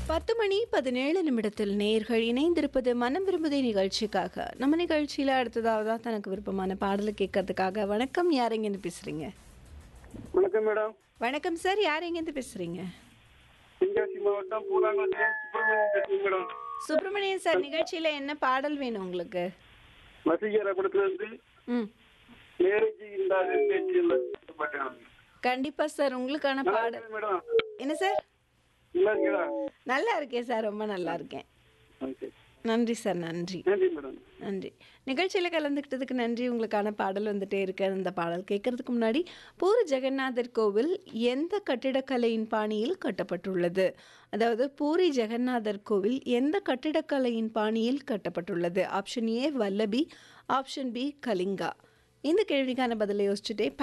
பத்து மணி பதினேழு நிமிடத்தில் நேர்கள் இணைந்திருப்பது மனம் விரும்புதே நிகழ்ச்சிக்காக நம்ம நிகழ்ச்சியில் அடுத்ததாவது தான் தனக்கு விருப்பமான பாடலை கேட்கறதுக்காக வணக்கம் யார் எங்கேருந்து பேசுறீங்க வணக்கம் மேடம் வணக்கம் சார் யார் எங்கேருந்து பேசுறீங்க தென்காசி மாவட்டம் பூலாங்குளத்தில் சுப்பிரமணியன் பேசுறேன் மேடம் சுப்பிரமணியன் சார் நிகழ்ச்சியில் என்ன பாடல் வேணும் உங்களுக்கு வசீகர படத்துல இருந்து ம் நேரைக்கு இல்லாத பேச்சு இல்லை பாட்டு கண்டிப்பா சார் உங்களுக்கான நல்லா பாடல் இருக்கேன் மேடம் என்ன சார் நல்லா இருக்கீங்களா நல்லா இருக்கேன் சார் ரொம்ப நல்லா இருக்கேன் ஓகே நன்றி சார் நன்றி நன்றி மேடம் நன்றி நிகழ்ச்சியில் கலந்துக்கிட்டதுக்கு நன்றி உங்களுக்கான பாடல் வந்துட்டே இருக்கு அந்த பாடல் கேட்கறதுக்கு முன்னாடி பூரி ஜெகநாதர் கோவில் எந்த கட்டிடக்கலையின் பாணியில் கட்டப்பட்டுள்ளது அதாவது பூரி ஜெகநாதர் கோவில் எந்த கட்டிடக்கலையின் பாணியில் கட்டப்பட்டுள்ளது option A Vallabhi option B Kalinga இந்த கேள்விக்கான பதிலை யோசிச்சுட்டே